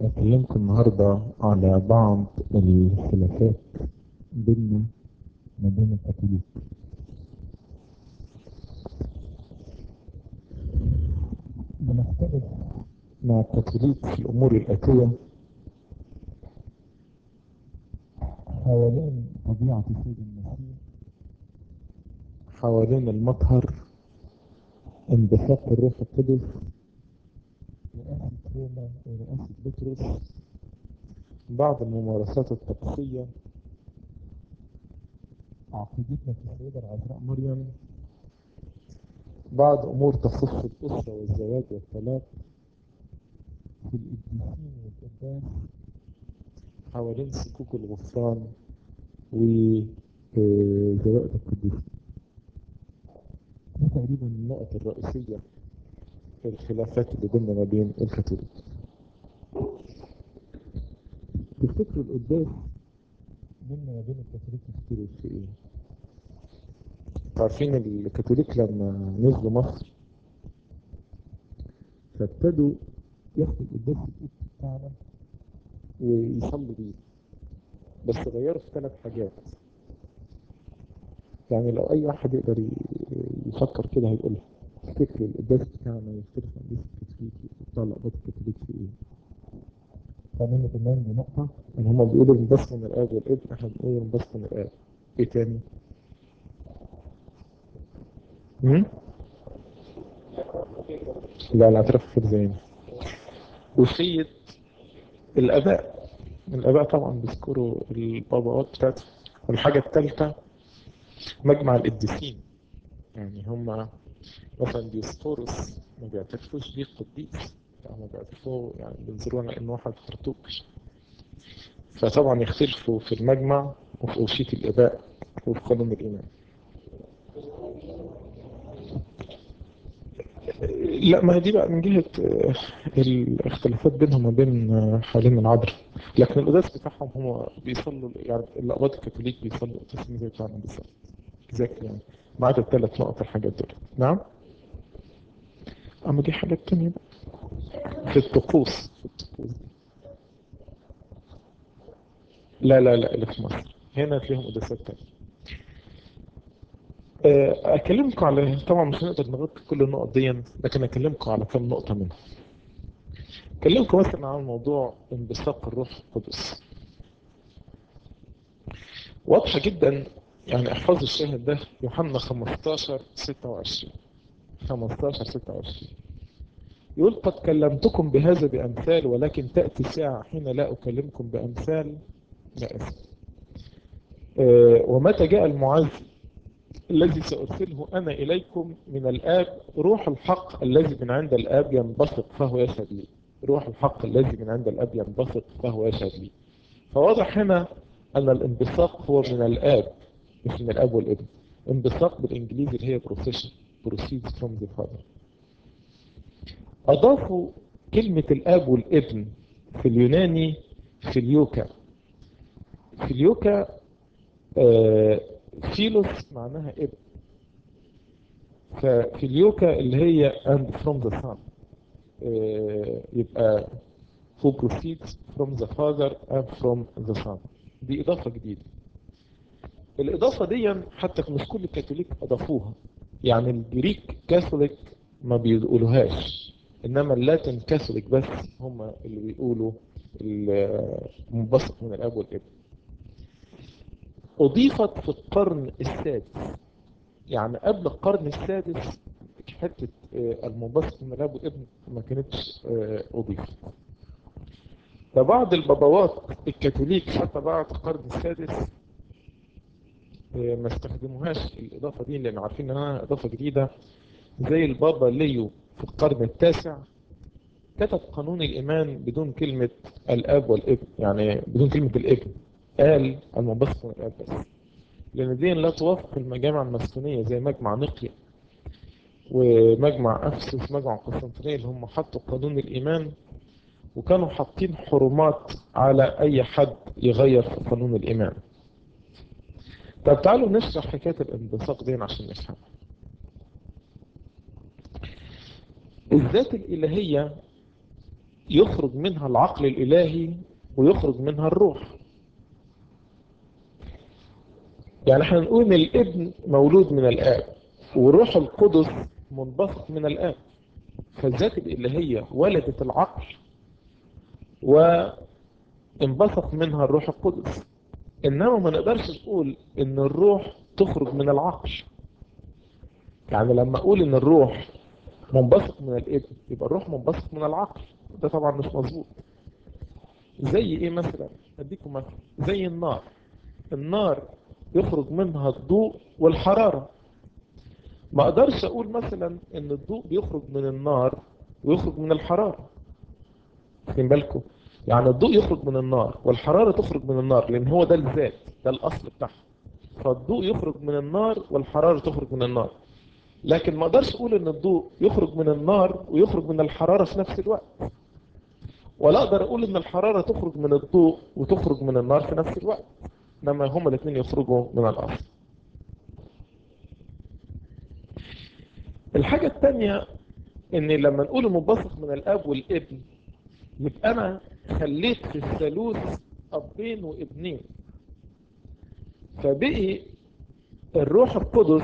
هكلمكم النهاردة على بعض الخلافات بيننا ما بين الكاثوليك بنختلف مع الكاثوليك في الأمور الآتية حوالين طبيعة سيد المسيح حوالين المطهر انبثاق الروح القدس رئاسة روما ورئاسة بطرس بعض الممارسات الطقسية عقيدتنا في السيدة العذراء مريم بعض أمور تخص الأسرة والزواج والطلاق في الإبليسين والقداس حوالين صكوك الغفران وزوائد القديس دي تقريبا النقط الرئيسية في الخلافات اللي بيننا ما بين الكاثوليك تفتكروا القداس بيننا ما بين الكاثوليك يختلف في ايه؟ عارفين الكاثوليك لما نزلوا مصر فابتدوا ياخدوا القداس القدس بتاعنا ويصلوا بيه بس غيروا في ثلاث حاجات يعني لو اي واحد يقدر يفكر كده هيقولها تفتكر القداس بتاعنا يختلف عن القداس الكاثوليكي بتاع الأقباط الكاثوليك في ايه؟ فاهمين كمان دي نقطة ان هما بيقولوا المنبثق من الآب والابن احنا بنقول المنبثق من الآب ايه تاني؟ امم؟ لا الاعتراف في زين وصية الآباء الآباء طبعا بيذكروا الباباوات بتاعتهم والحاجة الثالثة مجمع القديسين يعني هما مثلا ديوسفورس ما بيعترفوش بيه قديس يعني ما بيعترفوه يعني بينظروه على انه واحد خرطوش فطبعا يختلفوا في المجمع وفي أوشية الآباء وفي قانون الإيمان لا ما دي بقى من جهة الاختلافات بينهم وبين حوالين العذراء لكن القداس بتاعهم هم بيصلوا يعني الأقباط الكاثوليك بيصلوا قداس زي بتاعنا بالظبط اكزاكتلي يعني ما عدا الثلاث نقط الحاجات دول نعم اما دي حاجات تانية بقى في الطقوس في الطقوس لا لا لا اللي في مصر هنا فيهم قداسات تانية اكلمكم على طبعا مش هنقدر نغطي كل النقط دي لكن اكلمكم على كم نقطة منها اكلمكم مثلا عن موضوع انبثاق الروح القدس واضحة جدا يعني احفظوا الشاهد ده يوحنا 15 26 15 26 يقول قد كلمتكم بهذا بأمثال ولكن تأتي ساعة حين لا أكلمكم بأمثال لا أسف أه ومتى جاء المعز الذي سأرسله أنا إليكم من الآب روح الحق الذي من عند الآب ينبثق فهو يشهد لي روح الحق الذي من عند الآب ينبثق فهو يشهد لي فواضح هنا أن الانبثاق هو من الآب مش من الأب والابن انبثاق بالإنجليزي اللي هي procession proceeds from the father أضافوا كلمة الأب والابن في اليوناني فيليوكا فيليوكا آه فيلوس معناها ابن ففيليوكا اللي هي and from the son آه يبقى who proceeds from the father and from the son دي إضافة جديدة الإضافة دي حتى مش كل الكاثوليك أضافوها يعني الجريك كاثوليك ما بيقولوهاش إنما اللاتن كاثوليك بس هم اللي بيقولوا المنبثق من الأب والابن أضيفت في القرن السادس يعني قبل القرن السادس حتة المنبثق من الأب والابن ما كانتش أضيفت فبعض البابوات الكاثوليك حتى بعد القرن السادس ما استخدموهاش الإضافة دي لأن عارفين أنها إضافة جديدة زي البابا ليو في القرن التاسع كتب قانون الإيمان بدون كلمة الأب والابن يعني بدون كلمة الابن قال المنبثق من الآب بس لأن دي لا توافق المجامع المسكونية زي مجمع نقيا ومجمع أفسس مجمع قسطنطينية اللي هم حطوا قانون الإيمان وكانوا حاطين حرمات على أي حد يغير في قانون الإيمان طب تعالوا نشرح حكاية الانبثاق دي عشان نفهم الذات الإلهية يخرج منها العقل الإلهي ويخرج منها الروح يعني احنا نقول ان الابن مولود من الآب والروح القدس منبثق من الآب فالذات الإلهية ولدت العقل وانبثق منها الروح القدس إنما ما نقدرش نقول إن الروح تخرج من العقل يعني لما أقول إن الروح منبثق من الابن يبقى الروح منبثق من العقل ده طبعا مش مظبوط زي ايه مثلا اديكم مثلا زي النار النار يخرج منها الضوء والحرارة ما اقدرش اقول مثلا ان الضوء بيخرج من النار ويخرج من الحرارة واخدين بالكم يعني الضوء يخرج من النار والحرارة تخرج من النار لان هو ده الذات ده الاصل بتاعها فالضوء يخرج من النار والحرارة تخرج من النار لكن ما اقدرش اقول ان الضوء يخرج من النار ويخرج من الحرارة في نفس الوقت ولا اقدر اقول ان الحرارة تخرج من الضوء وتخرج من النار في نفس الوقت لما هما الاثنين يخرجوا من الاصل الحاجة الثانية ان لما نقول المنبثق من الاب والابن يبقى انا خليت في الثالوث ابين وابنين فبقي الروح القدس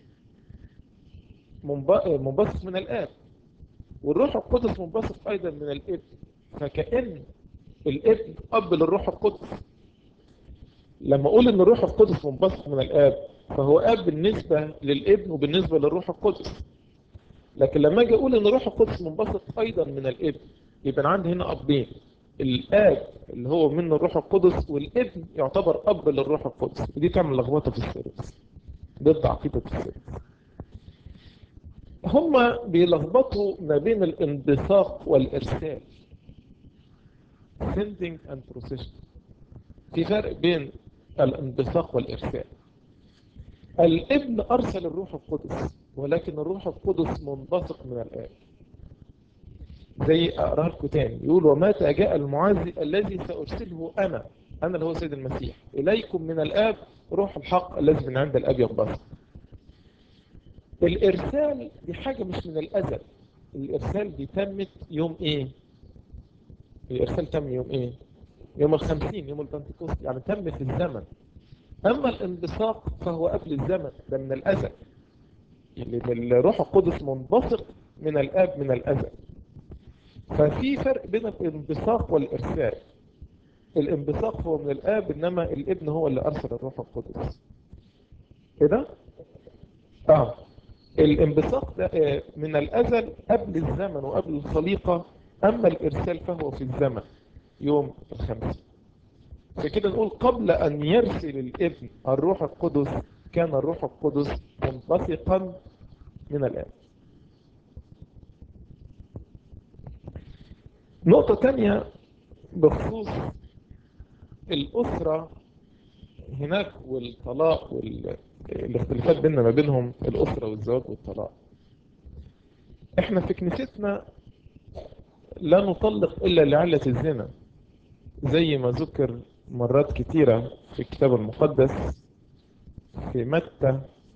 منبثق من الاب والروح القدس منبثق ايضا من الابن فكأن الابن اب للروح القدس لما اقول ان الروح القدس منبثق من الاب فهو اب بالنسبة للابن وبالنسبة للروح القدس لكن لما اجي اقول ان الروح القدس منبثق ايضا من الابن يبقى عندي هنا ابين الاب اللي هو منه الروح القدس والابن يعتبر اب للروح القدس ودي تعمل لخبطه في الثالوث ضد عقيده الثالوث هما بيلخبطوا ما بين الانبثاق والارسال sending and procession في فرق بين الانبثاق والارسال الابن ارسل الروح القدس ولكن الروح القدس منبثق من الاب زي اقرا لكم تاني يقول ومتى جاء المعزي الذي سارسله انا انا اللي هو سيد المسيح اليكم من الاب روح الحق الذي من عند الاب ينبثق الارسال دي حاجه مش من الازل الارسال دي تمت يوم ايه الارسال تم يوم ايه يوم الخمسين يوم البنتكوست يعني تم في الزمن اما الانبثاق فهو قبل الزمن ده من الازل يعني الروح القدس منبثق من الاب من الازل ففي فرق بين الانبثاق والارسال الانبثاق هو من الاب انما الابن هو اللي ارسل الروح القدس ايه ده اه الانبثاق ده من الازل قبل الزمن وقبل الخليقه اما الارسال فهو في الزمن يوم الخميس فكده نقول قبل ان يرسل الابن الروح القدس كان الروح القدس منبثقا من الاب نقطة تانية بخصوص الأسرة هناك والطلاق والاختلافات بيننا ما بينهم الأسرة والزواج والطلاق احنا في كنيستنا لا نطلق إلا لعلة الزنا زي ما ذكر مرات كتيرة في الكتاب المقدس في متى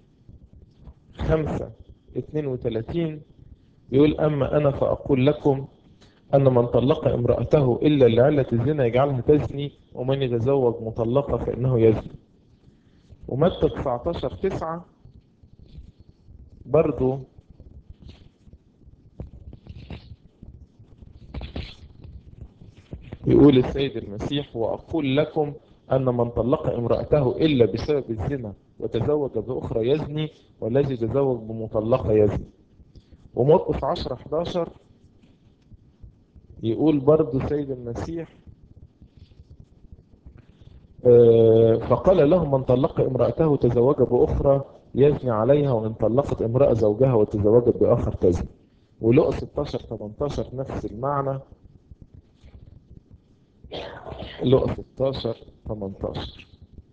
خمسة اتنين وتلاتين يقول أما أنا فأقول لكم أن من طلق امرأته إلا لعلة الزنا يجعلها تزني ومن يتزوج مطلقة فإنه يزني ومتى 19 تسعة برضو يقول السيد المسيح وأقول لكم أن من طلق امرأته إلا بسبب الزنا وتزوج بأخرى يزني والذي يتزوج بمطلقة يزني ومرقس 10 11 يقول برضو سيد المسيح فقال لهم من طلق امرأته وتزوج بأخرى يزني عليها وإن طلقت امرأة زوجها وتزوجت بآخر تزني ولقى 16 18 نفس المعنى لقى 16 18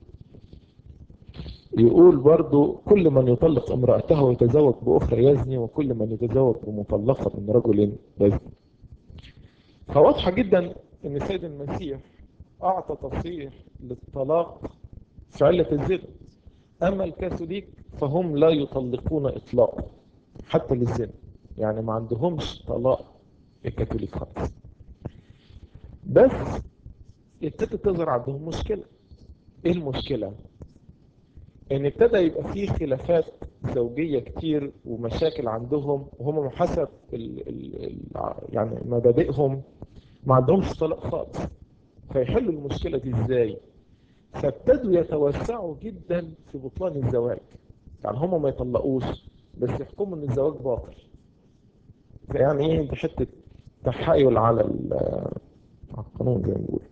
يقول برضو كل من يطلق امرأته ويتزوج بأخرى يزني وكل من يتزوج بمطلقة من رجل يزني فواضحة جدا ان السيد المسيح اعطى تصريح للطلاق في علة الزنا اما الكاثوليك فهم لا يطلقون اطلاقا حتى للزنا يعني ما عندهمش طلاق الكاثوليك خالص بس ابتدت تظهر عندهم مشكلة ايه المشكلة ان ابتدى يبقى فيه خلافات زوجية كتير ومشاكل عندهم وهم حسب ال ال ال يعني مبادئهم ما عندهمش طلاق خالص فيحلوا المشكلة دي ازاي فابتدوا يتوسعوا جدا في بطلان الزواج يعني هم ما يطلقوش بس يحكموا ان الزواج باطل يعني ايه دي حته تحايل على القانون زي ما بنقول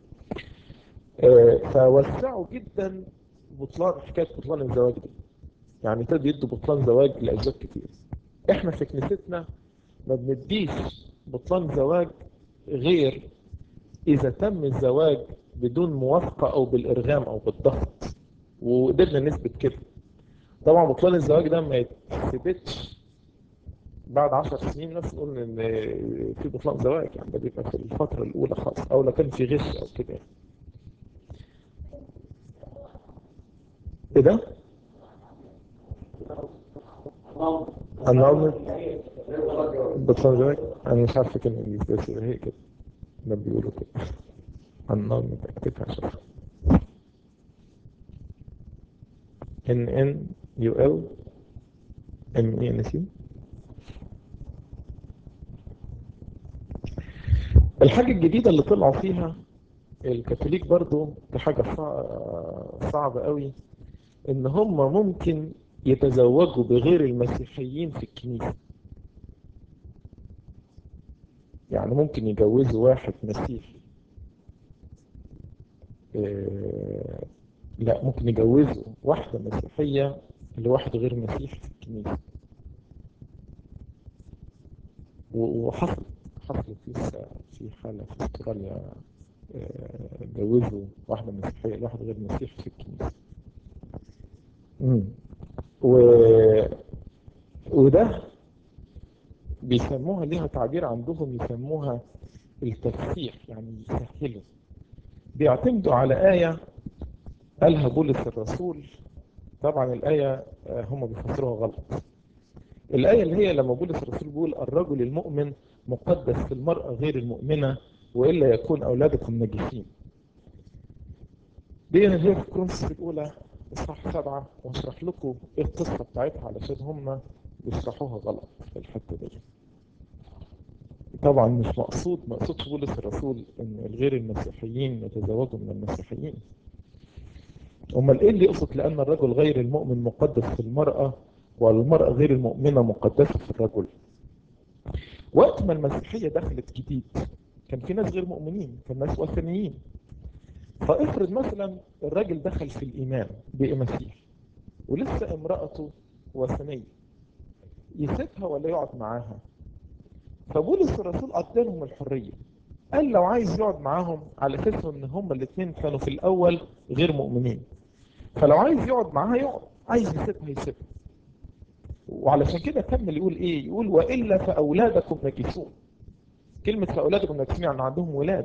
فوسعوا جدا بطلان حكايه بطلان الزواج دي يعني ابتدوا يدوا بطلان زواج لازواج كتير احنا في كنيستنا ما بنديش بطلان زواج غير اذا تم الزواج بدون موافقه او بالارغام او بالضغط وقدرنا نثبت كده طبعا بطلان الزواج ده ما يتثبتش بعد عشر سنين ناس نقول ان في بطلان زواج يعني ده بيبقى في الفترة الاولى خالص او لو كان في غش او كده يعني. ايه ده؟ النظام بطلان زواج انا مش عارف كلمة انجليزية بس هي كده ده بيقولوا كده النظام اكتبها شوف ان ان يو ال ام اي ان سي الحاجة الجديدة اللي طلعوا فيها الكاثوليك برضو دي حاجة صعبة قوي ان هم ممكن يتزوجوا بغير المسيحيين في الكنيسة يعني ممكن يجوزوا واحد مسيحي إيه لا ممكن يجوزوا واحدة مسيحية لواحد غير مسيحي في الكنيسة وحصل حصل في في حالة في استراليا جوزوا واحدة مسيحية لواحد غير مسيحي في الكنيسة امم و... وده بيسموها ليها تعبير عندهم يسموها التفسير يعني يسهلوا بيعتمدوا على آية قالها بولس الرسول طبعا الآية هم بيفسروها غلط الآية اللي هي لما بولس الرسول بيقول الرجل المؤمن مقدس في المرأة غير المؤمنة وإلا يكون أولادكم نجسين دي اللي هي في كرونس الأولى إصحاح سبعة واشرح لكم إيه القصة بتاعتها علشان هم بيشرحوها غلط في الحتة دي طبعا مش مقصود مقصودش بولس الرسول ان الغير المسيحيين يتزوجوا من المسيحيين امال ايه اللي يقصد لان الرجل غير المؤمن مقدس في المرأة والمرأة غير المؤمنة مقدسة في الرجل وقت ما المسيحية دخلت جديد كان في ناس غير مؤمنين كان ناس وثنيين فافرض مثلا الراجل دخل في الايمان بقي مسيح ولسه امرأته وثنية يسيبها ولا يقعد معاها فبولس الرسول ادالهم الحرية قال لو عايز يقعد معاهم على اساس ان هما الاثنين كانوا في الاول غير مؤمنين فلو عايز يقعد معاها يقعد عايز يسيبها يسيبها وعلشان كده كمل يقول ايه يقول والا فاولادكم نجسون كلمة فاولادكم نجسون يعني عندهم ولاد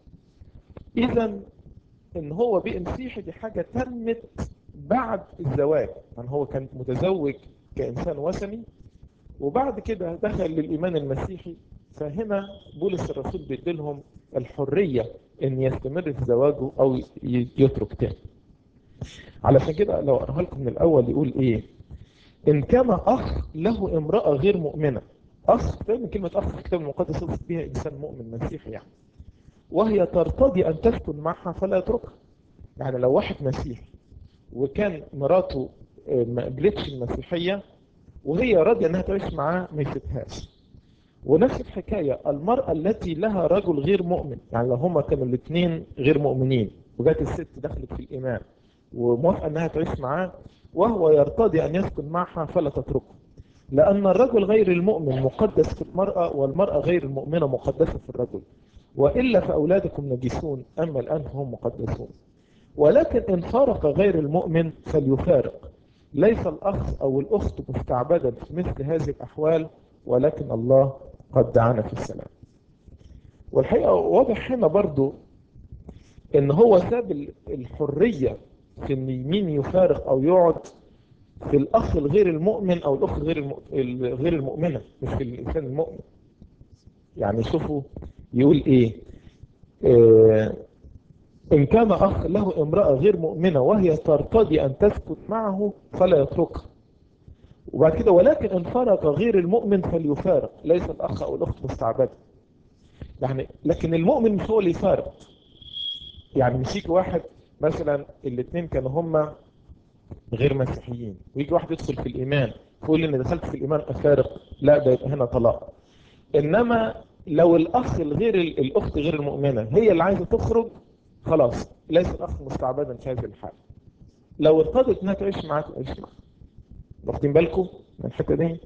اذا ان هو بقي مسيحي دي حاجة تمت بعد الزواج يعني هو كان متزوج كإنسان وثني وبعد كده دخل للإيمان المسيحي فهنا بولس الرسول بيديلهم الحرية ان يستمر في زواجه او يترك تاني علشان كده لو اقراها لكم من الاول يقول ايه ان كان اخ له امرأة غير مؤمنة اخ فاهم كلمة اخ في الكتاب المقدس يقصد بها انسان مؤمن مسيحي يعني وهي ترتضي ان تسكن معها فلا يتركها يعني لو واحد مسيحي وكان مراته ما قبلتش المسيحية وهي راضية انها تعيش معاه ما يسيبهاش ونفس الحكاية المرأة التي لها رجل غير مؤمن يعني لو هما كانوا الاثنين غير مؤمنين وجات الست دخلت في الإيمان وموافقة انها تعيش معاه وهو يرتضي ان يسكن معها فلا تتركه لأن الرجل غير المؤمن مقدس في المرأة والمرأة غير المؤمنة مقدسة في الرجل وإلا فأولادكم نجسون أما الآن هم مقدسون ولكن إن فارق غير المؤمن فليفارق ليس الأخ أو الأخت مستعبدا في مثل هذه الأحوال ولكن الله قد دعانا في السلام والحقيقة واضح هنا برضو ان هو ساب الحرية في ان مين يفارق او يقعد في الاخ الغير المؤمن او الاخت غير غير المؤمنة مش في الانسان المؤمن يعني شوفوا يقول ايه آه، إن كان أخ له امرأة غير مؤمنة وهي ترتضي أن تسكت معه فلا يتركها وبعد كده ولكن إن فرق غير المؤمن فليفارق ليس الأخ أو الأخت مستعبدة يعني لكن المؤمن مش هو اللي يفارق يعني مش يجي واحد مثلا الاثنين كانوا هما غير مسيحيين ويجي واحد يدخل في الإيمان يقول إن دخلت في الإيمان أفارق لا ده يبقى هنا طلاق إنما لو الأخ الغير الأخت غير المؤمنة هي اللي عايزة تخرج خلاص ليس الأخ مستعبدا في هذه الحالة لو ارتضت إنها تعيش معاك تعيش معاك واخدين بالكم من الحتة دي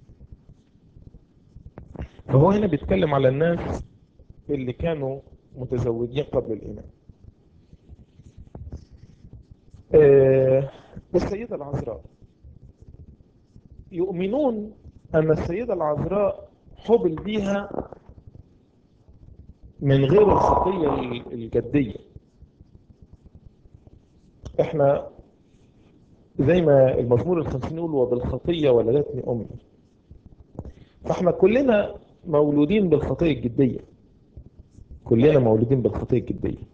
فهو هنا بيتكلم على الناس اللي كانوا متزوجين قبل الإيمان آه السيدة العذراء يؤمنون أن السيدة العذراء حبل بيها من غير الخطية الجدية احنا زي ما المزمور الخمسين يقول وبالخطية ولدتني أمي فاحنا كلنا مولودين بالخطية الجدية كلنا مولودين بالخطية الجدية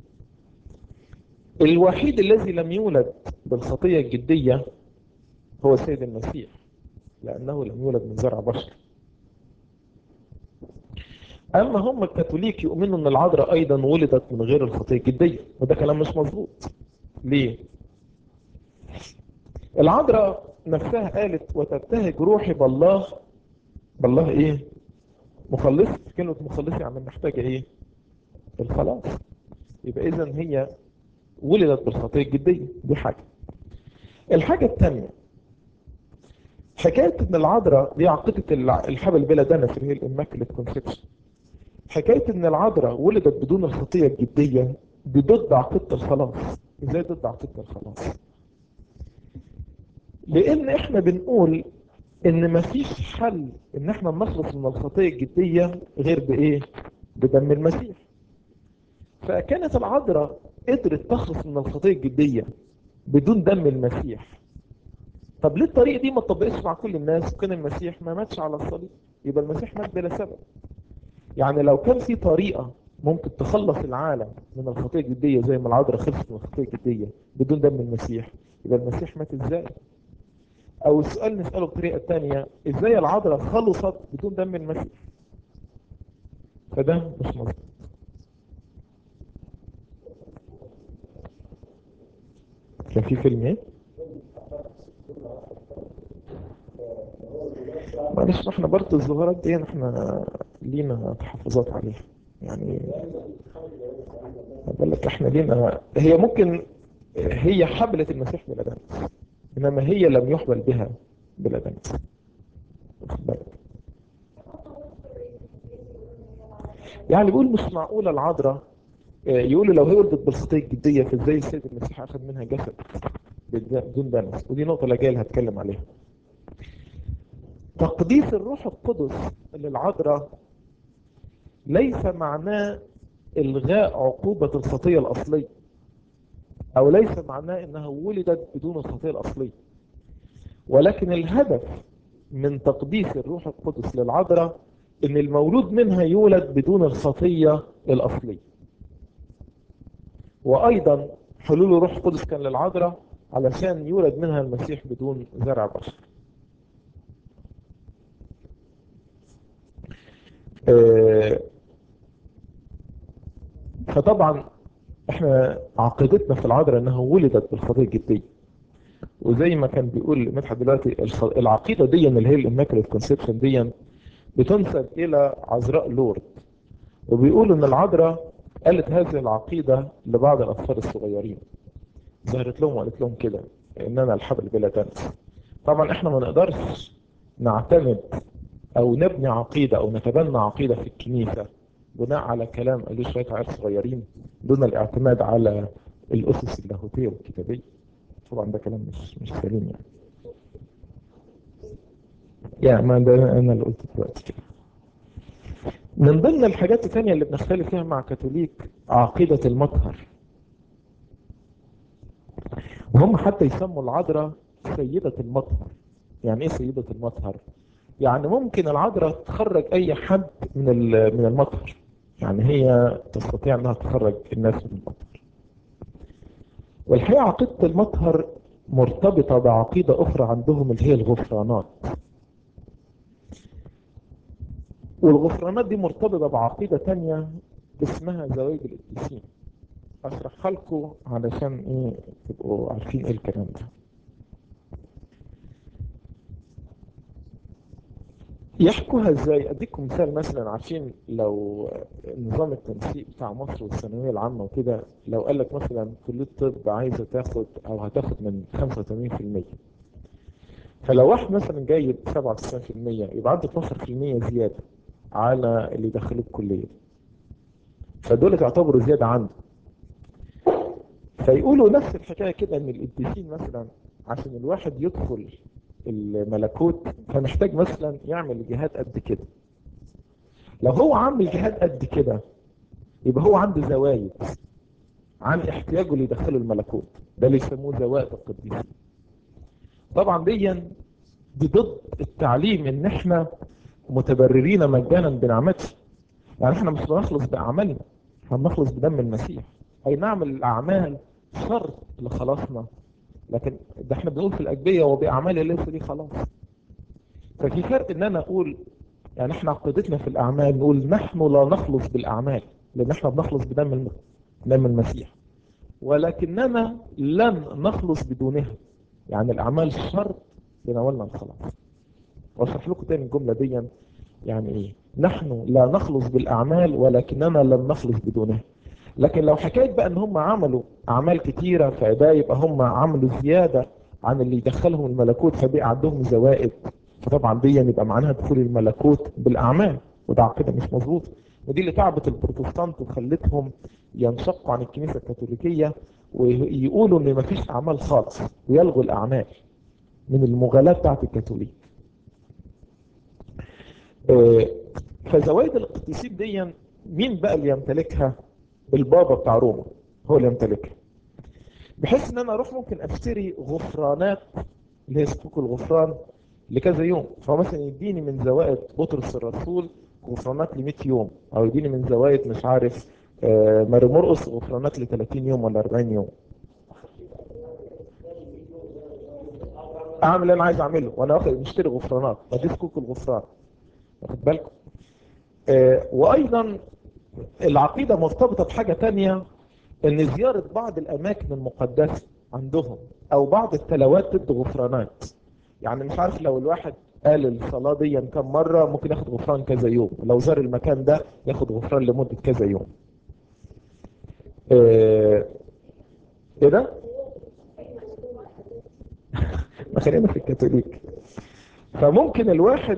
الوحيد الذي لم يولد بالخطية الجدية هو السيد المسيح لأنه لم يولد من زرع بشر أما هم الكاثوليك يؤمنوا أن العذراء أيضا ولدت من غير الخطية الجدية وده كلام مش مظبوط ليه؟ العذراء نفسها قالت وتبتهج روحي بالله بالله ايه مخلص كلمة مخلص يعني محتاجة ايه الخلاص يبقى اذا هي ولدت بالخطية الجدية دي حاجة الحاجة الثانية حكاية ان العذراء دي عقيدة الحبل بلا دنس اللي هي الاماكلت كونسبشن حكاية ان العذراء ولدت بدون الخطية الجدية دي ضد عقيدة الخلاص ازاي ضد عقيدة الخلاص لان احنا بنقول ان مفيش حل ان احنا نخلص من الخطية الجدية غير بايه بدم المسيح فكانت العذراء قدرت تخلص من الخطية الجدية بدون دم المسيح طب ليه الطريقة دي ما تطبقش مع كل الناس وكان المسيح ما ماتش على الصليب يبقى المسيح مات بلا سبب يعني لو كان في طريقة ممكن تخلص العالم من الخطية الجدية زي ما العذراء خلصت من الخطية الجدية بدون دم المسيح يبقى المسيح مات ازاي او السؤال نسأله بطريقة تانية ازاي العذراء خلصت بدون دم المسيح فده مش مظبوط كان في فيلم ايه معلش احنا برضه الظهورات دي احنا لينا تحفظات عليها يعني بقول لك احنا لينا هي ممكن هي حبلت المسيح بلا دنس انما هي لم يحبل بها بلا دنس واخد بالك يعني بيقول مش معقولة العذراء يقول لو هي ولدت بالخطية الجدية فازاي السيد المسيح اخذ منها جسد بدون دنس ودي نقطة لا جاي هتكلم عليها تقديس الروح القدس للعذراء ليس معناه الغاء عقوبة الخطية الأصلية أو ليس معناه أنها ولدت بدون الخطية الأصلية ولكن الهدف من تقديس الروح القدس للعذراء أن المولود منها يولد بدون الخطية الأصلية وأيضا حلول الروح القدس كان للعذراء علشان يولد منها المسيح بدون زرع بشر فطبعا احنا عقيدتنا في العذراء انها ولدت بالخطيه الجديه وزي ما كان بيقول مدحت دلوقتي العقيده دي اللي هي الاماكلت كونسبشن دي بتنسب الى عذراء لورد وبيقول ان العذراء قالت هذه العقيده لبعض الاطفال الصغيرين ظهرت لهم وقالت لهم كده ان انا الحبل بلا دنس طبعا احنا ما نقدرش نعتمد او نبني عقيدة او نتبنى عقيدة في الكنيسة بناء على كلام قالوا شوية عيال صغيرين دون الاعتماد على الاسس اللاهوتية والكتابية طبعا ده كلام مش مش سليم يعني يعني ما ده انا اللي قلت دلوقتي كده من ضمن الحاجات الثانية اللي بنختلف فيها مع كاثوليك عقيدة المطهر وهم حتى يسموا العذراء سيدة المطهر يعني ايه سيدة المطهر يعني ممكن العذراء تخرج اي حد من من المطهر يعني هي تستطيع انها تخرج الناس من المطهر والحقيقة عقيدة المطهر مرتبطة بعقيدة أخرى عندهم اللي هي الغفرانات والغفرانات دي مرتبطة بعقيدة تانية اسمها زواج القديسين أشرحها لكم علشان إيه تبقوا عارفين إيه الكلام ده يحكوها ازاي اديكم مثال مثلا عارفين لو نظام التنسيق بتاع مصر والثانويه العامه وكده لو قال لك مثلا كليه الطب عايزه تاخد او هتاخد من 85% فلو واحد مثلا جايب 97% يبقى عنده 12% زياده على اللي دخلوه الكليه فدول تعتبروا زياده عنده فيقولوا نفس الحكايه كده ان القديسين مثلا عشان الواحد يدخل الملكوت فمحتاج مثلا يعمل جهاد قد كده لو هو عامل جهاد قد كده يبقى هو عنده زوايد عن احتياجه اللي يدخله الملكوت ده اللي يسموه زوائد القديسين طبعا دي دي ضد التعليم ان احنا متبررين مجانا بنعمته يعني احنا مش بنخلص باعمالنا احنا بنخلص بدم المسيح اي نعم الاعمال شرط لخلاصنا لكن ده احنا بنقول في الأجبية وبأعمال ليس لي خلاص ففي فرق ان انا اقول يعني احنا عقيدتنا في الأعمال نقول نحن لا نخلص بالأعمال لأن احنا بنخلص بدم دم المسيح ولكننا لن نخلص بدونها يعني الأعمال شرط لنولنا الخلاص واشرح لكم تاني الجملة دي يعني ايه نحن لا نخلص بالأعمال ولكننا لن نخلص بدونها لكن لو حكاية بقى ان هم عملوا اعمال كتيرة فده يبقى هم عملوا زيادة عن اللي يدخلهم الملكوت فبقى عندهم زوائد فطبعا دي يبقى معناها دخول الملكوت بالاعمال وده عقيدة مش مظبوط ودي اللي تعبت البروتستانت وخلتهم ينشقوا عن الكنيسة الكاثوليكية ويقولوا ان مفيش اعمال خالص ويلغوا الاعمال من المغالاة بتاعت الكاثوليك فزوائد القديسين دي مين بقى اللي يمتلكها البابا بتاع روما هو اللي يمتلكها بحيث ان انا اروح ممكن اشتري غفرانات اللي هي صكوك الغفران لكذا يوم فمثلا يديني من زوائد بطرس الرسول غفرانات ل 100 يوم او يديني من زوائد مش عارف آه ماري مرقس غفرانات ل 30 يوم ولا 40 يوم اعمل اللي انا عايز اعمله وانا واخد مشتري غفرانات بدي صكوك الغفران واخد بالكم آه وايضا العقيدة مرتبطة بحاجة تانية ان زيارة بعض الاماكن المقدسة عندهم او بعض التلاوات ضد غفرانات يعني مش عارف لو الواحد قال الصلاة دي كم مرة ممكن ياخد غفران كذا يوم لو زار المكان ده ياخد غفران لمدة كذا يوم ايه ده ما خلينا في الكاثوليك فممكن الواحد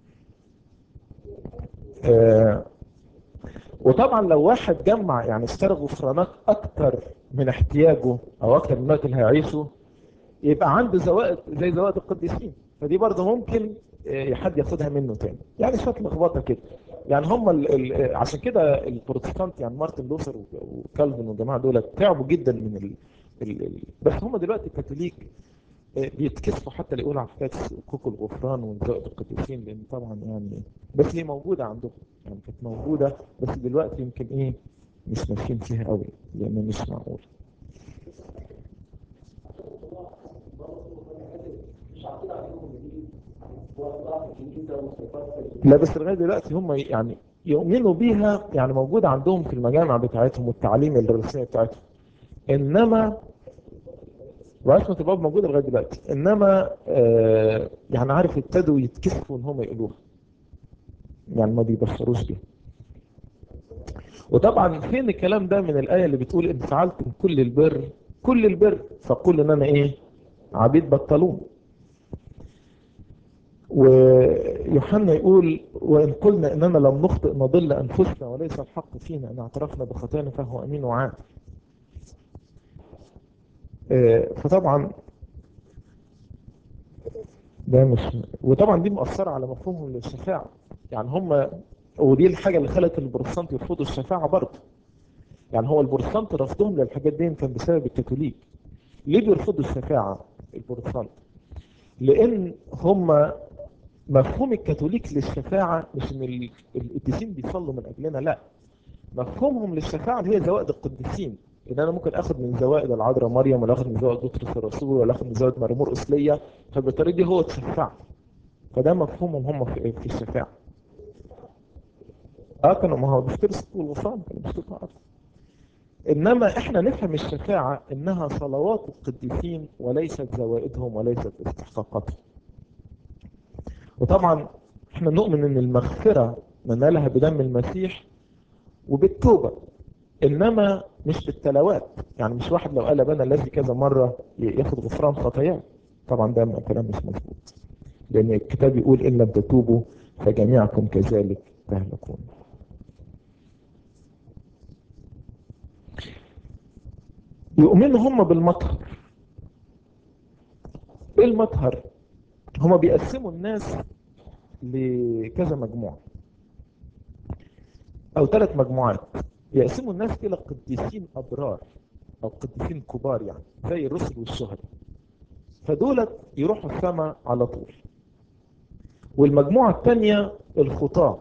اه وطبعا لو واحد جمع يعني اشترى غفرانات اكتر من احتياجه او اكتر من الوقت اللي هيعيشه يبقى عنده زوائد زي زوائد القديسين فدي برضه ممكن حد ياخدها منه تاني يعني شويه لخبطه كده يعني هم ال ال عشان كده البروتستانت يعني مارتن لوثر وكالفن والجماعه دول تعبوا جدا من ال ال ال بس هم دلوقتي الكاثوليك بيتكسفوا حتى اللي يقولوا على حكايه حقوق الغفران وزوائد القديسين لان طبعا يعني بس هي موجوده عندهم يعني كانت موجوده بس دلوقتي يمكن ايه مش ماشيين فيها قوي لان مش معقول لا بس لغايه دلوقتي هم يعني يؤمنوا بيها يعني موجوده عندهم في المجامع بتاعتهم والتعليم الرسميه بتاعتهم انما وعصمة الباب موجودة لغاية دلوقتي انما آه يعني عارف ابتدوا يتكسفوا ان هم يقولوها يعني ما بيبشروش بيها وطبعا فين الكلام ده من الآية اللي بتقول ان فعلتم كل البر كل البر فقول ان انا ايه عبيد بطلون ويوحنا يقول وإن قلنا إننا لم نخطئ نضل أنفسنا وليس الحق فينا إن اعترفنا بخطايانا فهو أمين وعاد فطبعا ده مش وطبعا دي مؤثرة على مفهومهم للشفاعة يعني هم ودي الحاجة اللي خلت البروتستانت يرفضوا الشفاعة برضه يعني هو البروتستانت رفضهم للحاجات دي كان بسبب الكاثوليك ليه بيرفضوا الشفاعة البروتستانت لان هم مفهوم الكاثوليك للشفاعة مش ان القديسين بيصلوا من اجلنا لا مفهومهم للشفاعة هي زوائد القديسين ان انا ممكن اخد من زوائد العذراء مريم ولا اخد من زوائد بطرس الرسول ولا اخد من زوائد مرمور اسليه فبالطريقه دي هو تشفع فده مفهومهم هم في في الشفاعه اه كانوا ما هو بيفترسوا الغفران كانوا بيفترسوا انما احنا نفهم الشفاعه انها صلوات القديسين وليست زوائدهم وليست استحقاقاتهم وطبعا احنا نؤمن ان المغفره ننالها بدم المسيح وبالتوبه انما مش بالتلاوات يعني مش واحد لو قال انا الذي كذا مره ياخد غفران خطاياه طبعا ده كلام مش مظبوط لان الكتاب يقول ان لم تتوبوا فجميعكم كذلك تهلكون يؤمنوا هم بالمطهر ايه المطهر هم بيقسموا الناس لكذا مجموعه او ثلاث مجموعات يقسموا الناس الى قديسين ابرار او قديسين كبار يعني زي الرسل والشهداء فدولت يروحوا السماء على طول والمجموعة الثانية الخطاة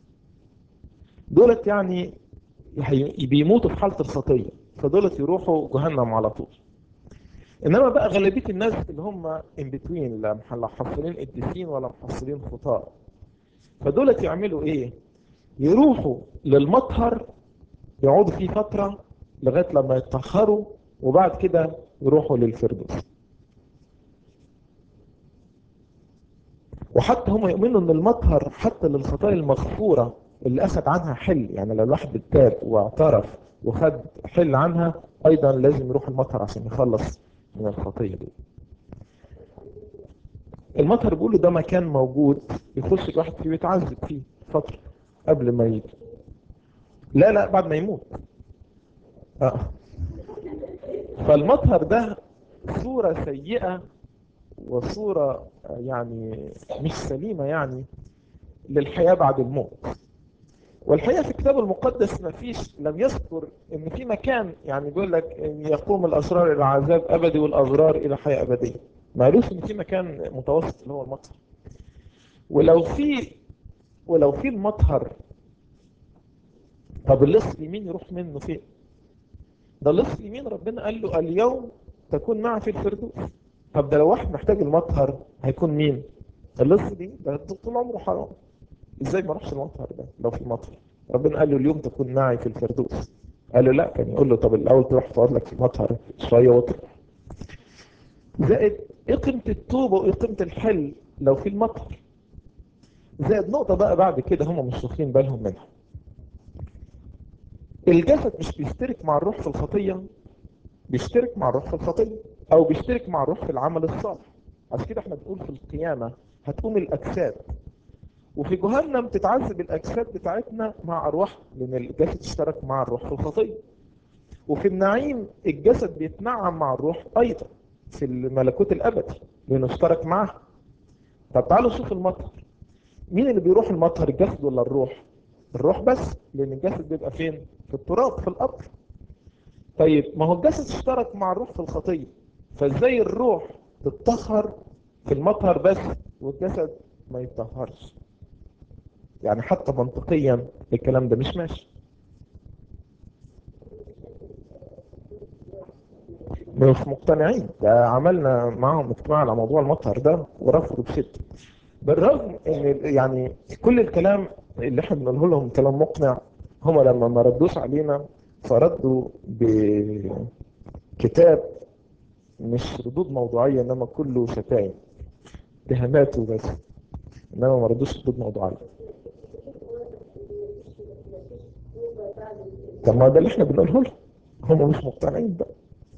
دولت يعني بيموتوا في حالة الخطية فدولت يروحوا جهنم على طول انما بقى غالبية الناس اللي هم ان بتوين لا محصلين قديسين ولا محصلين خطاة فدولت يعملوا ايه يروحوا للمطهر يقعدوا فيه فترة لغاية لما يتأخروا وبعد كده يروحوا للفردوس وحتى هم يؤمنوا ان المطهر حتى للخطايا المغفورة اللي اخذ عنها حل يعني لو الواحد تاب واعترف وخد حل عنها ايضا لازم يروح المطهر عشان يخلص من الخطية دي المطهر بيقولوا ده مكان موجود يخش الواحد فيه ويتعذب فيه فترة قبل ما يجي لا لا بعد ما يموت آه. فالمطهر ده صورة سيئة وصورة يعني مش سليمة يعني للحياة بعد الموت والحقيقة في الكتاب المقدس ما فيش لم يذكر ان في مكان يعني بيقول لك ان يقوم الاشرار الى عذاب ابدي والابرار الى حياة ابدية ما قالوش ان في مكان متوسط اللي هو المطهر ولو في ولو في المطهر طب اللص اليمين يروح منه فين ده اللص اليمين ربنا قال له اليوم تكون معه في الفردوس طب ده لو واحد محتاج المطهر هيكون مين اللص دي ده طول عمره حرام ازاي ما راحش المطهر ده لو في مطهر ربنا قال له اليوم تكون معي في الفردوس قال له لا كان يقول له طب الاول تروح تقعد لك في المطهر شويه وتروح زائد ايه قيمه التوبه وايه قيمه الحل لو في المطهر زائد نقطه بقى بعد كده هم مش واخدين بالهم منها الجسد مش بيشترك مع الروح في الخطيه بيشترك مع الروح في الخطيه او بيشترك مع الروح في العمل الصالح عشان كده احنا بنقول في القيامه هتقوم الاجساد وفي جهنم تتعذب الاجساد بتاعتنا مع ارواح لان الجسد اشترك مع الروح في الخطيه وفي النعيم الجسد بيتنعم مع الروح ايضا في الملكوت الابدي لانه اشترك معاه طب تعالوا نشوف المطهر مين اللي بيروح المطهر الجسد ولا الروح الروح بس لان الجسد بيبقى فين في التراب في القبر طيب ما هو الجسد اشترك مع الروح في الخطيه فازاي الروح تتطهر في المطهر بس والجسد ما يتطهرش يعني حتى منطقيا الكلام ده مش ماشي مش مقتنعين ده عملنا معاهم اجتماع على موضوع المطهر ده ورفضوا بشده بالرغم ان يعني كل الكلام اللي احنا بنقوله لهم كلام مقنع هم لما ما ردوش علينا فردوا بكتاب مش ردود موضوعية انما كله شتائم اتهامات وبس انما ما ردوش ردود موضوعية طب ما ده اللي احنا بنقوله لهم هم مش مقتنعين بقى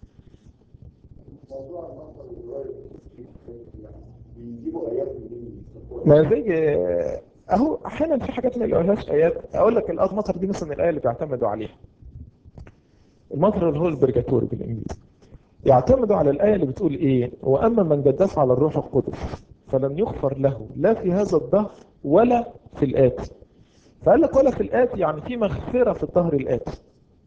ما زي اهو احيانا في حاجات ما يلاقوهاش ايات اقول لك الارض مطر دي مثلا الايه اللي بيعتمدوا عليها المطر اللي هو البرجاتوري بالانجليزي يعتمدوا على الايه اللي بتقول ايه واما من جدف على الروح القدس فلن يغفر له لا في هذا الدهر ولا في الاتي فقال لك ولا في الاتي يعني في مغفره في الظهر الاتي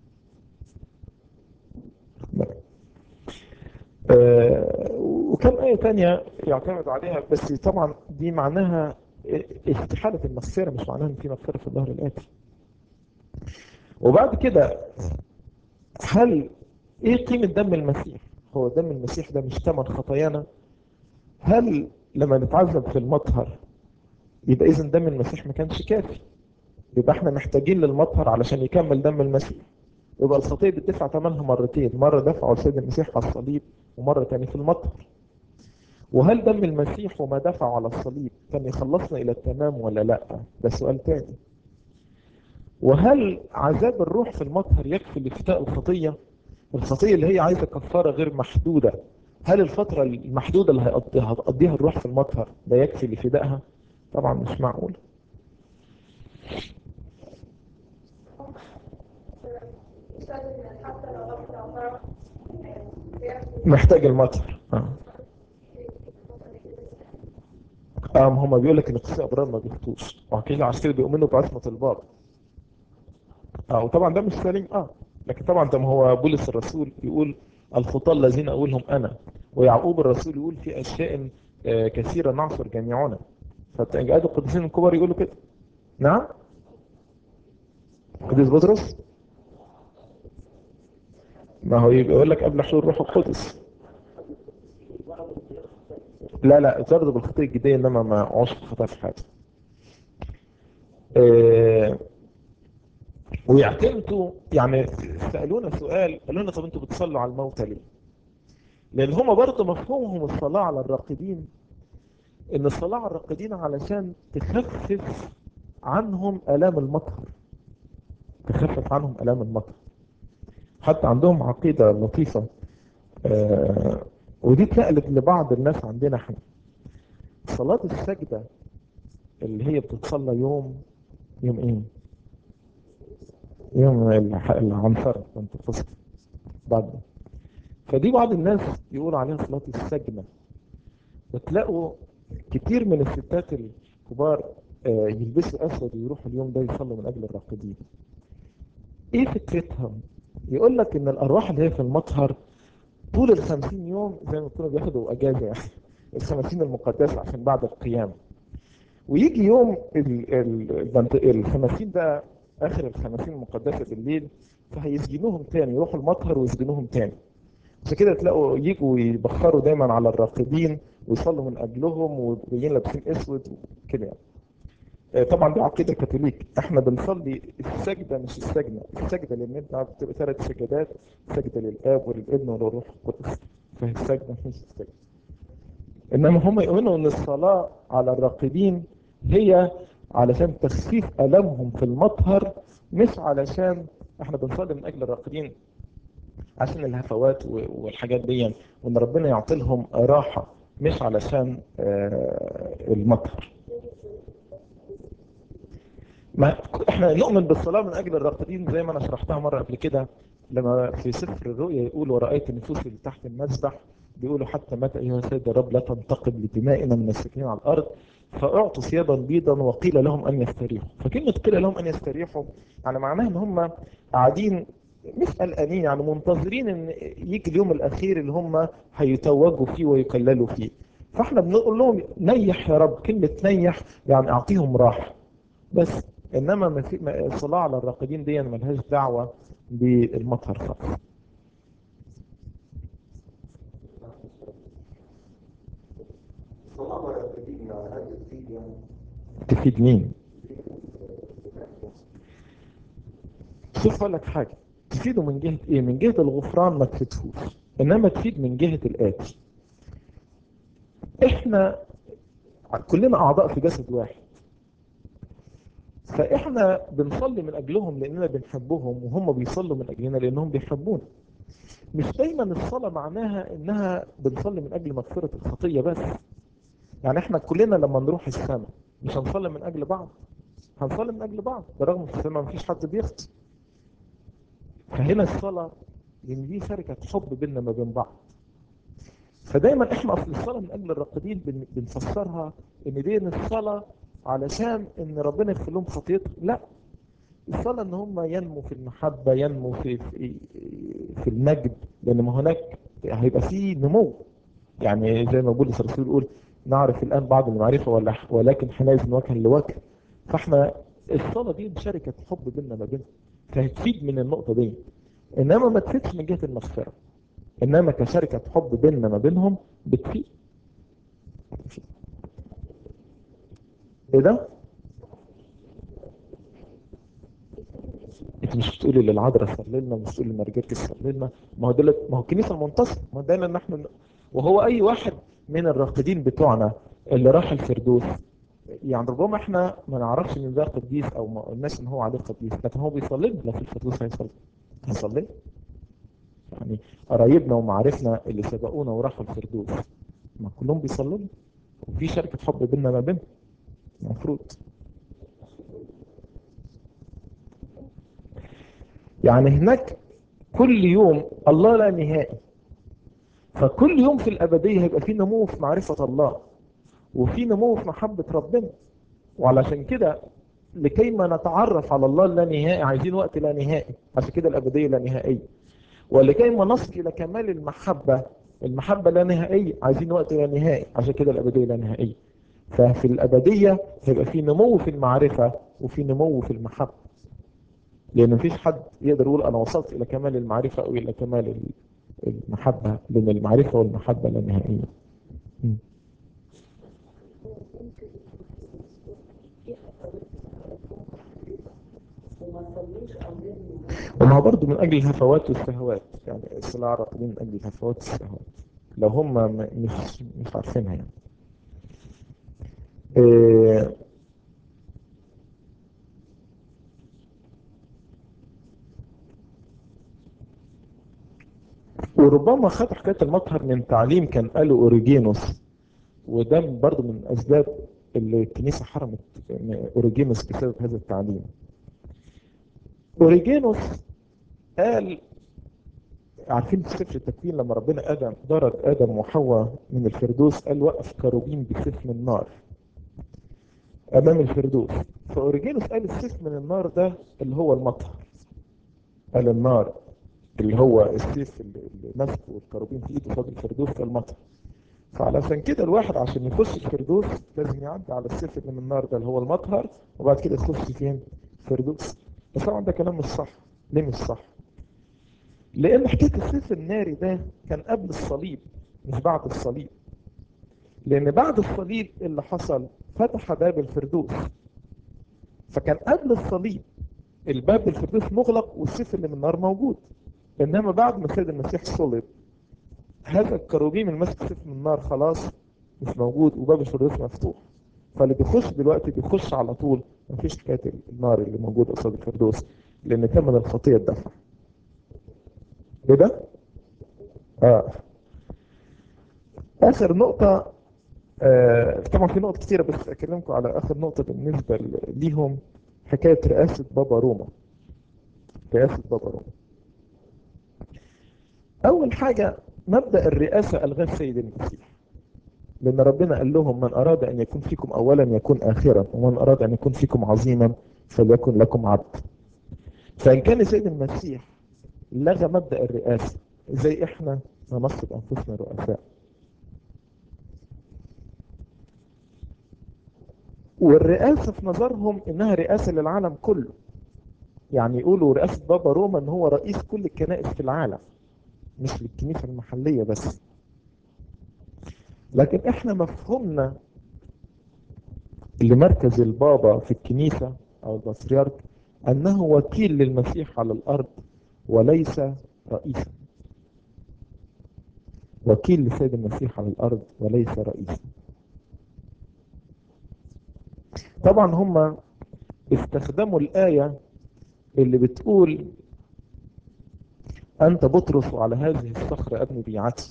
آه وكم آية تانية يعتمد عليها بس طبعا دي معناها استحالة المغفرة مش معناها ان في مغفرة في الظهر الآتي وبعد كده هل ايه قيمة دم المسيح هو دم المسيح ده مش ثمن خطايانا هل لما نتعذب في المطهر يبقى اذا دم المسيح ما كانش كافي يبقى احنا محتاجين للمطهر علشان يكمل دم المسيح يبقى الخطية بتدفع ثمنها مرتين مرة دفعه السيد المسيح على الصليب ومرة تاني في المطهر وهل دم المسيح وما دفعه على الصليب كان يخلصنا إلى التمام ولا لا ده سؤال تاني وهل عذاب الروح في المطهر يكفي لفتاء الخطية الخطية اللي هي عايزة كفارة غير محدودة هل الفترة المحدودة اللي هيقضيها هتقضيها الروح في المطهر ده يكفي لفدائها طبعا مش معقول محتاج المطر اه اه ما هم بيقول لك ان قصة ابرار ما بيخطوش وكيل عسكري بيؤمنوا بعصمة الباب اه وطبعا ده مش سليم اه لكن طبعا ده ما هو بولس الرسول يقول الخطاة الذين اقولهم انا ويعقوب الرسول يقول في اشياء آه كثيرة نعصر جميعنا فتجد القديسين الكبار يقولوا كده نعم قديس بطرس ما هو يقول لك قبل حلول روح القدس لا لا اتجرد بالخطية الجدية انما ما عوش خطأ في حياته اه ويعتمدوا يعني سألونا سؤال قالوا لنا طب انتوا بتصلوا على الموتى ليه لان هما برضه مفهومهم الصلاة على الراقدين ان الصلاة على الراقدين علشان تخفف عنهم الام المطهر تخفف عنهم الام المطهر حتى عندهم عقيدة لطيفة آه ودي اتنقلت لبعض الناس عندنا احنا صلاة السجدة اللي هي بتتصلى يوم يوم ايه يوم العنصرة كنت تصل بعد فدي بعض الناس يقولوا عليها صلاة السجنة وتلاقوا كتير من الستات الكبار آه يلبسوا اسود ويروحوا اليوم ده يصلوا من اجل الراقدين ايه فكرتهم يقول لك ان الارواح اللي هي في المطهر طول الخمسين يوم زي ما يكونوا بياخدوا اجازه يعني الخمسين المقدسه عشان بعد القيامه ويجي يوم الخمسين ده اخر الخمسين المقدسه بالليل فهيسجنوهم تاني يروحوا المطهر ويسجنوهم تاني عشان كده تلاقوا يجوا يبخروا دايما على الراقدين ويصلوا من اجلهم وجايين لابسين اسود وكده يعني طبعا دي عقيده كاثوليك احنا بنصلي السجده مش السجنه السجده لان انت بتبقى ثلاث سجدات سجده للاب وللابن وللروح القدس فهي السجده مش السجده انما هم يؤمنوا ان الصلاه على الراقدين هي علشان تخفيف المهم في المطهر مش علشان احنا بنصلي من اجل الراقدين عشان الهفوات والحاجات دي وان ربنا يعطي لهم راحه مش علشان المطهر ما احنا نؤمن بالصلاة من اجل الراقدين زي ما انا شرحتها مرة قبل كده لما في سفر الرؤيا يقول ورأيت النفوس اللي تحت المسبح بيقولوا حتى متى ايها سيد الرب لا تنتقم لدمائنا من الساكنين على الارض فاعطوا ثيابا بيضا وقيل لهم ان يستريحوا فكلمة قيل لهم ان يستريحوا يعني معناها ان هم قاعدين مش قلقانين يعني منتظرين ان يجي اليوم الاخير اللي هم هيتوجوا فيه ويكللوا فيه فاحنا بنقول لهم نيح يا رب كلمة نيح يعني اعطيهم راحة بس انما ما في الصلاه على الراقدين دي ملهاش دعوه بالمطهر خالص الصلاه على الراقدين هل تفيد يعني تفيد مين شوف اقول لك حاجه تفيده من جهه ايه من جهه الغفران ما تفيدهوش انما تفيد من جهه الاتي احنا كلنا اعضاء في جسد واحد فاحنا بنصلي من اجلهم لاننا بنحبهم وهم بيصلوا من اجلنا لانهم بيحبونا مش دايما الصلاة معناها انها بنصلي من اجل مغفرة الخطية بس يعني احنا كلنا لما نروح السماء مش هنصلي من اجل بعض هنصلي من اجل بعض برغم في السماء مفيش حد بيخطي فهنا الصلاة لان دي شركة حب بيننا ما بين بعض فدايما احنا اصل الصلاة من اجل الراقدين بن- بنفسرها ان دي الصلاة علشان ان ربنا يغفر لهم خطيئتهم لا الصلاة ان هم ينمو في المحبة ينمو في في, في المجد لان ما هناك هيبقى فيه نمو يعني زي ما بولس الرسول يقول نعرف الان بعض المعرفة ولا ولكن حينئذ وجها لوجه فاحنا الصلاة دي شركة حب بيننا ما بينهم فهتفيد من النقطة دي انما ما تفيدش من جهة المغفرة انما كشركة حب بيننا ما بينهم بتفيد ايه ده؟ انت مش بتقولي للعذراء صلي لنا مش بتقولي لمرجركس صلي لنا ما هو دلت ما هو الكنيسه المنتصره ما دايما نحن وهو اي واحد من الراقدين بتوعنا اللي راح الفردوس يعني ربما احنا ما نعرفش ان ده قديس او ما قلناش ان هو عليه قديس لكن هو بيصلي لنا في الفردوس هيصلي هيصلي يعني قرايبنا ومعارفنا اللي سبقونا وراحوا الفردوس ما كلهم بيصلوا لنا وفي شركه حب بيننا ما بينهم المفروض يعني هناك كل يوم الله لا نهائي فكل يوم في الأبدية هيبقى في نمو في معرفة الله وفي نمو في محبة ربنا وعلشان كده لكي ما نتعرف على الله لا نهائي عايزين وقت لا نهائي عشان كده الأبدية لا نهائية ولكي ما نصل إلى كمال المحبة المحبة لا نهائية عايزين وقت لا نهائي عشان كده الأبدية لا نهائية ففي الأبدية هيبقى في نمو في المعرفة وفي نمو في المحبة لأن مفيش حد يقدر يقول أنا وصلت إلى كمال المعرفة أو إلى كمال المحبة لأن المعرفة والمحبة لا نهائية وما هو برضه من أجل الهفوات والشهوات يعني الصلاة الراقدين من أجل الهفوات والشهوات لو هم مش مش عارفينها يعني إيه وربما خد حكاية المطهر من تعليم كان قاله أوريجينوس وده برضه من الأسباب اللي الكنيسة حرمت أوريجينوس بسبب هذا التعليم أوريجينوس قال عارفين في سفر التكوين لما ربنا آدم ضرب آدم وحواء من الفردوس قال وقف كروبين بسيف من نار أمام الفردوس فأوريجينوس قال السيف من النار ده اللي هو المطهر قال النار اللي هو السيف اللي ماسكه والكروبين في ايده قصاد الفردوس ده المطر فعلشان كده الواحد عشان يخش الفردوس لازم يعدي على السيف اللي من النار ده اللي هو المطهر وبعد كده يخش فين؟ الفردوس بس طبعا ده كلام مش صح ليه مش صح؟ لان حكايه السيف الناري ده كان قبل الصليب مش بعد الصليب لان بعد الصليب اللي حصل فتح باب الفردوس فكان قبل الصليب الباب الفردوس مغلق والسيف اللي من النار موجود انما بعد ما السيد المسيح صلب هذا الكروبيم الماسك سيف من النار خلاص مش موجود وباب الفردوس مفتوح فاللي بيخش دلوقتي بيخش على طول مفيش حكايه النار اللي موجوده قصاد الفردوس لان ثمن الخطيه اتدفع ايه ده؟ اه اخر نقطه آه طبعا في نقط كتيره بس اكلمكم على اخر نقطه بالنسبه ليهم حكايه رئاسه بابا روما رئاسه بابا روما أول حاجة مبدأ الرئاسة ألغاه السيد المسيح لأن ربنا قال لهم من أراد أن يكون فيكم أولا يكون آخرا ومن أراد أن يكون فيكم عظيما فليكن لكم عبد فإن كان السيد المسيح لغى مبدأ الرئاسة زي إحنا ننصب أنفسنا رؤساء والرئاسة في نظرهم إنها رئاسة للعالم كله يعني يقولوا رئاسة بابا روما إن هو رئيس كل الكنائس في العالم مش للكنيسة المحلية بس لكن احنا مفهومنا لمركز البابا في الكنيسة او البطريرك انه وكيل للمسيح على الارض وليس رئيسا وكيل لسيد المسيح على الارض وليس رئيسا طبعا هم استخدموا الآية اللي بتقول أنت بطرس وعلى هذه الصخرة أبني بيعتي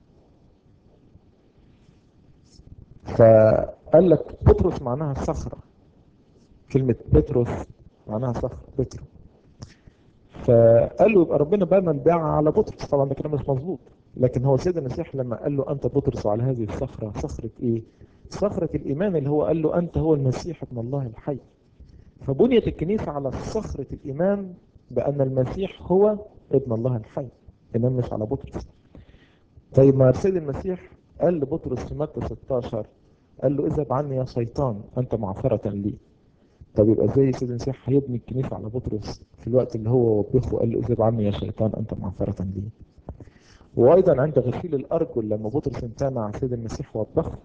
فقال لك بطرس معناها صخرة كلمة بطرس معناها صخرة بطرس فقال له يبقى ربنا بنى البيعة على بطرس طبعا ده كلام مش مظبوط لكن هو سيدنا المسيح لما قال له أنت بطرس وعلى هذه الصخرة صخرة إيه؟ صخرة الإيمان اللي هو قال له أنت هو المسيح ابن الله الحي فبنيت الكنيسة على صخرة الإيمان بأن المسيح هو ابن الله الحي إنما مش على بطرس طيب ما سيد المسيح قال لبطرس في متى 16 قال له اذهب عني يا شيطان أنت معثرة لي طب يبقى ازاي سيدنا المسيح هيبني الكنيسة على بطرس في الوقت اللي هو وبخه وقال له اذهب عني يا شيطان انت معفرة لي وايضا عند غسيل الارجل لما بطرس امتنع سيد المسيح وبخه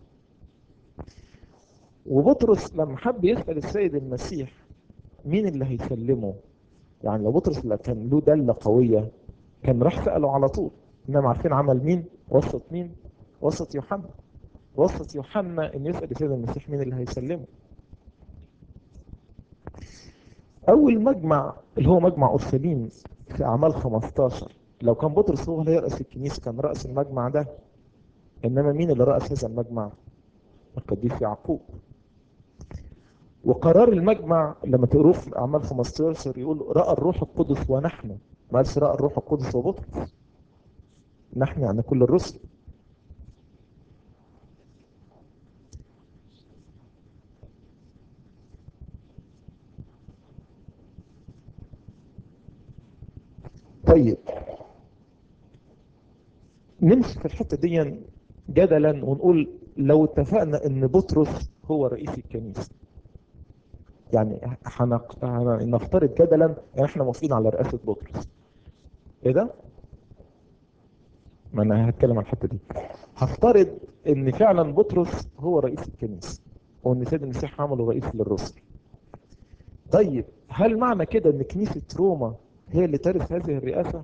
وبطرس لما حب يسأل السيد المسيح مين اللي هيسلمه يعني لو بطرس اللي كان له دلة قوية كان راح سأله على طول انما عارفين عمل مين وسط مين وسط يوحنا وسط يوحنا ان يسأل السيد المسيح مين اللي هيسلمه اول مجمع اللي هو مجمع اورشليم في اعمال 15 لو كان بطرس هو اللي يرأس الكنيسة كان رأس المجمع ده انما مين اللي رأس هذا المجمع القديس يعقوب وقرار المجمع لما تقروه في اعمال 15 يقول راى الروح القدس ونحن ما قالش راى الروح القدس وبطرس نحن يعني كل الرسل طيب نمشي في الحته دي جدلا ونقول لو اتفقنا ان بطرس هو رئيس الكنيسه يعني هنق- هنفترض جدلا ان احنا موافقين على رئاسه بطرس ايه ده؟ ما انا هتكلم عن الحته دي هفترض ان فعلا بطرس هو رئيس الكنيسه وان سيد المسيح عمله رئيس للرسل طيب هل معنى كده ان كنيسه روما هي اللي ترث هذه الرئاسه؟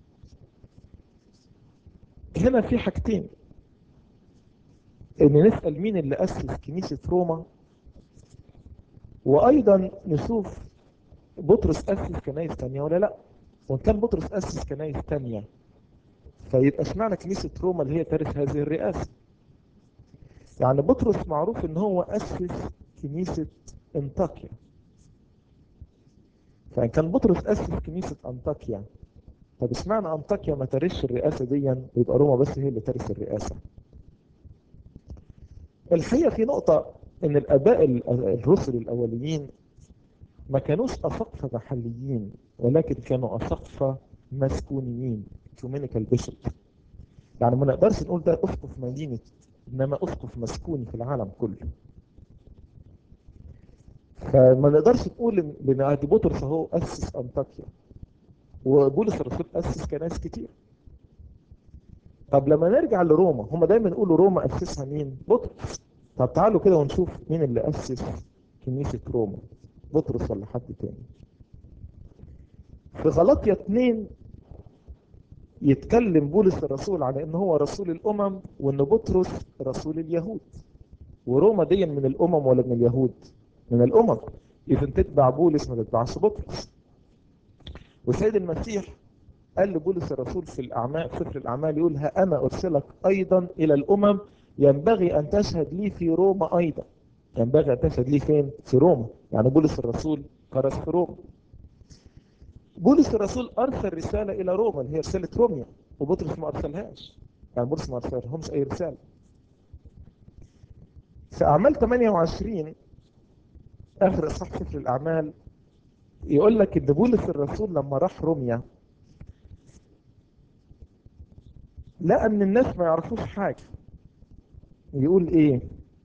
هنا في حاجتين ان نسال مين اللي اسس كنيسه روما وايضا نشوف بطرس اسس كنايس تانية ولا لا وان كان بطرس اسس كنايس تانية فيبقى اشمعنى كنيسة روما اللي هي ترث هذه الرئاسة يعني بطرس معروف ان هو اسس كنيسة انطاكيا فان كان بطرس اسس كنيسة انطاكيا طب اشمعنى انطاكيا ما ترثش الرئاسة دي يبقى روما بس هي اللي ترث الرئاسة الحقيقة في نقطة ان الاباء ال- الرسل الاوليين ما كانوش اساقفة محليين ولكن كانوا اساقفة مسكونيين كومينيكال بيشوب يعني ما نقدرش نقول ده اسقف مدينة انما اسقف مسكوني في العالم كله فما نقدرش نقول ان إن ادي بطرس اهو اسس انطاكيا وبولس الرسول اسس كنائس كتير طب لما نرجع لروما هم دايما يقولوا روما اسسها مين بطرس طب تعالوا كده ونشوف مين اللي اسس كنيسة روما بطرس ولا حد تاني في غلطية اتنين يتكلم بولس الرسول على ان هو رسول الامم وان بطرس رسول اليهود وروما دي من الامم ولا من اليهود من الامم اذا تتبع بولس ما تتبعش بطرس وسيد المسيح قال لبولس الرسول في الاعمال في سفر الاعمال يقول ها انا ارسلك ايضا الى الامم ينبغي ان تشهد لي في روما ايضا ينبغي ان تشهد لي فين في روما يعني بولس الرسول كرس في روما بولس الرسول ارسل رساله الى روما اللي هي رساله روميا وبطرس ما ارسلهاش يعني بولس ما ارسلهمش اي رساله في اعمال 28 اخر اصحاح سفر الاعمال يقول لك ان بولس الرسول لما راح روميا لقى ان الناس ما يعرفوش حاجه يقول ايه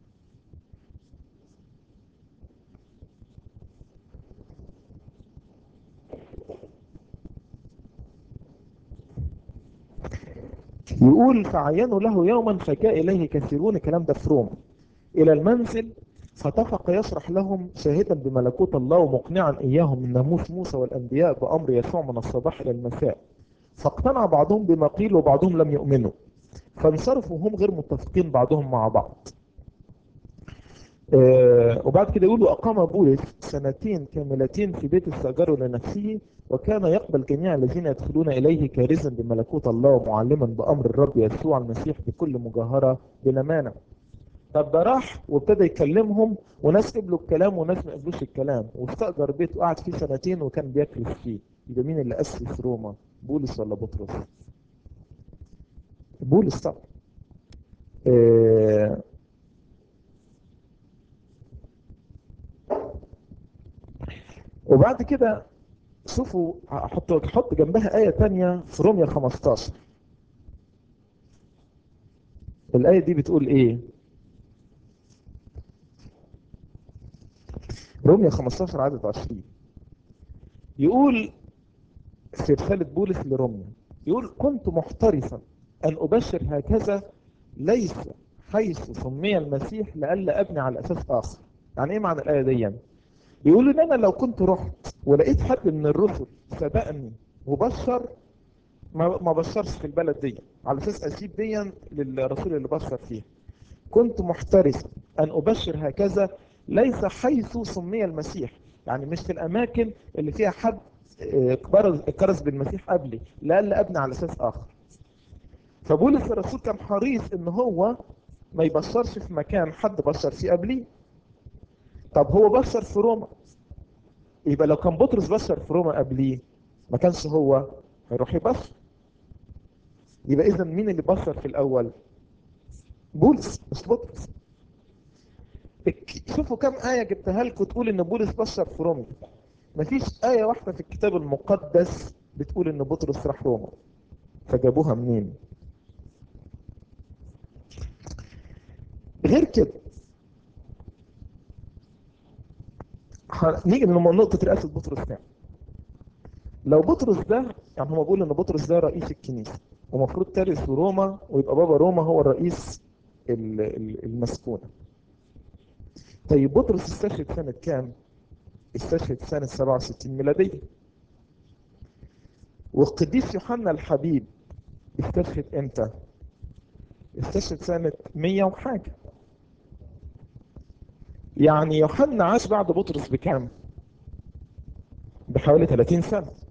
يقول فعينوا له يوما فجاء اليه كثيرون الكلام ده في روما الى المنزل فطفق يشرح لهم شاهدا بملكوت الله ومقنعا اياهم من ناموس موسى والانبياء بامر يسوع من الصباح الى المساء فاقتنع بعضهم بما قيل وبعضهم لم يؤمنوا فانصرفوا هم غير متفقين بعضهم مع بعض آه وبعد كده يقولوا أقام بولس سنتين كاملتين في بيت استأجره لنفسه وكان يقبل جميع الذين يدخلون إليه كارزا بملكوت الله ومعلما بأمر الرب يسوع المسيح بكل مجاهرة بلا مانع طب ده راح وابتدى يكلمهم وناس قبلوا الكلام وناس ما قبلوش الكلام واستأجر بيت وقعد فيه سنتين وكان بيكرس فيه يبقى مين اللي أسس روما بولس ولا بطرس بولس طبعا آه وبعد كده شوفوا احط احط جنبها آية تانية في روميا 15 الآية دي بتقول ايه رومية 15 عدد 20 يقول في رسالة بولس لروميا يقول كنت محترسا أن أبشر هكذا ليس حيث سمي المسيح لئلا أبني على أساس آخر يعني إيه معنى الآية دي يقول إن أنا لو كنت رحت ولقيت حد من الرسل سبقني وبشر ما ما بشرش في البلد دي على أساس أسيب دي للرسول اللي بشر فيها كنت محترسا أن أبشر هكذا ليس حيث سمي المسيح يعني مش في الأماكن اللي فيها حد كرز بالمسيح قبلي لألا أبني على أساس آخر فبولس الرسول كان حريص إن هو ما يبشرش في مكان حد بشر فيه قبلي طب هو بشر في روما يبقى لو كان بطرس بشر في روما قبليه ما كانش هو هيروح يبشر يبقى إذا مين اللي بشر في الأول بولس مش بطرس شوفوا كم آية جبتها لكم تقول إن بولس بشر في روما مفيش آية واحدة في الكتاب المقدس بتقول إن بطرس راح روما فجابوها منين غير كده نيجي لنقطة رئاسة بطرس تاني لو بطرس ده يعني هم بيقولوا ان بطرس ده رئيس الكنيسة ومفروض تارس في روما ويبقى بابا روما هو الرئيس المسكونة طيب بطرس استشهد سنة كام؟ استشهد سنة 67 ميلادية والقديس يوحنا الحبيب استشهد امتى؟ استشهد سنة 100 وحاجة يعني يوحنا عاش بعد بطرس بكام؟ بحوالي 30 سنة